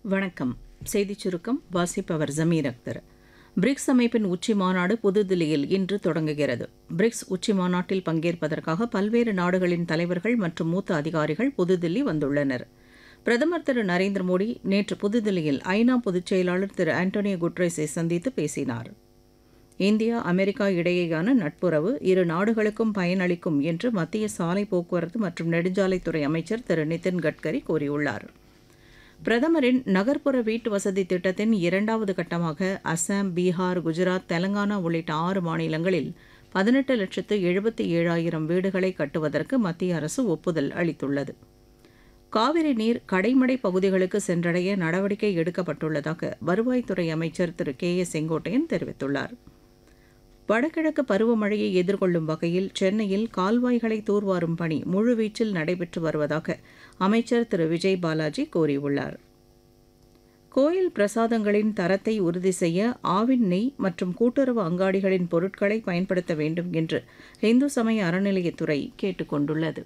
வணக்கம் செய்திச் சுருக்கம் வாசிப்பவர் ஜமீர் அக்தர் பிரிக்ஸ் அமைப்பின் உச்சி மாநாடு புதுதில்லியில் இன்று தொடங்குகிறது பிரிக்ஸ் உச்சி மாநாட்டில் பங்கேற்பதற்காக பல்வேறு நாடுகளின் தலைவர்கள் மற்றும் மூத்த அதிகாரிகள் புதுதில்லி வந்துள்ளனர் பிரதமர் திரு நரேந்திர மோடி நேற்று புதுதில்லியில் ஐநா பொதுச் செயலாளர் திரு ஆண்டோனியோ குட்ரஸை சந்தித்து பேசினார் இந்தியா அமெரிக்கா இடையேயான நட்புறவு இரு நாடுகளுக்கும் பயனளிக்கும் என்று மத்திய சாலை போக்குவரத்து மற்றும் நெடுஞ்சாலைத்துறை அமைச்சர் திரு நிதின் கட்கரி கூறியுள்ளார் பிரதமரின் நகர்ப்புற வீட்டு வசதி திட்டத்தின் இரண்டாவது கட்டமாக அசாம் பீகார் குஜராத் தெலங்கானா உள்ளிட்ட ஆறு மாநிலங்களில் பதினெட்டு லட்சத்து எழுபத்தி ஏழாயிரம் வீடுகளை கட்டுவதற்கு மத்திய அரசு ஒப்புதல் அளித்துள்ளது காவிரி நீர் கடைமடை பகுதிகளுக்கு சென்றடைய நடவடிக்கை எடுக்கப்பட்டுள்ளதாக வருவாய்த்துறை அமைச்சர் திரு கே ஏ செங்கோட்டையன் தெரிவித்துள்ளார் வடகிழக்கு பருவமழையை எதிர்கொள்ளும் வகையில் சென்னையில் கால்வாய்களை தூர்வாரும் பணி முழுவீச்சில் நடைபெற்று வருவதாக அமைச்சர் திரு விஜய் பாலாஜி கூறியுள்ளார் கோயில் பிரசாதங்களின் தரத்தை உறுதி செய்ய ஆவின் நெய் மற்றும் கூட்டுறவு அங்காடிகளின் பொருட்களை பயன்படுத்த வேண்டும் என்று இந்து சமய அறநிலையத்துறை கேட்டுக் கொண்டுள்ளது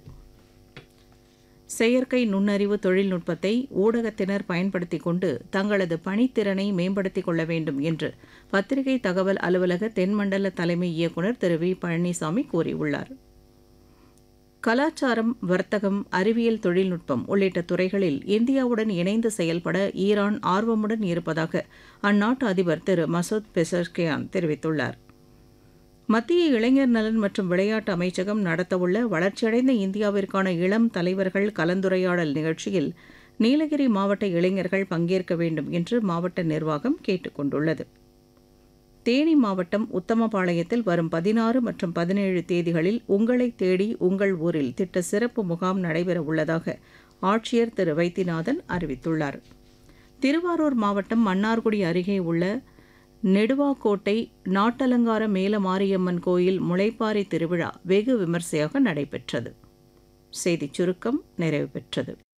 செயற்கை நுண்ணறிவு தொழில்நுட்பத்தை ஊடகத்தினர் பயன்படுத்திக் கொண்டு தங்களது பணித்திறனை மேம்படுத்திக் கொள்ள வேண்டும் என்று பத்திரிகை தகவல் அலுவலக தென்மண்டல தலைமை இயக்குநர் திரு வி பழனிசாமி கூறியுள்ளார் கலாச்சாரம் வர்த்தகம் அறிவியல் தொழில்நுட்பம் உள்ளிட்ட துறைகளில் இந்தியாவுடன் இணைந்து செயல்பட ஈரான் ஆர்வமுடன் இருப்பதாக அந்நாட்டு அதிபர் திரு மசூத் பெசர்கியான் தெரிவித்துள்ளார் மத்திய இளைஞர் நலன் மற்றும் விளையாட்டு அமைச்சகம் நடத்தவுள்ள வளர்ச்சியடைந்த இந்தியாவிற்கான இளம் தலைவர்கள் கலந்துரையாடல் நிகழ்ச்சியில் நீலகிரி மாவட்ட இளைஞர்கள் பங்கேற்க வேண்டும் என்று மாவட்ட நிர்வாகம் கேட்டுக் கொண்டுள்ளது தேனி மாவட்டம் உத்தமபாளையத்தில் வரும் பதினாறு மற்றும் பதினேழு தேதிகளில் உங்களை தேடி உங்கள் ஊரில் திட்ட சிறப்பு முகாம் நடைபெற உள்ளதாக ஆட்சியர் திரு வைத்தியநாதன் அறிவித்துள்ளார் திருவாரூர் மாவட்டம் மன்னார்குடி அருகே உள்ள நெடுவாக்கோட்டை நாட்டலங்கார மேலமாரியம்மன் கோயில் முளைப்பாரி திருவிழா வெகு விமர்சையாக நடைபெற்றது செய்திச் சுருக்கம் நிறைவு பெற்றது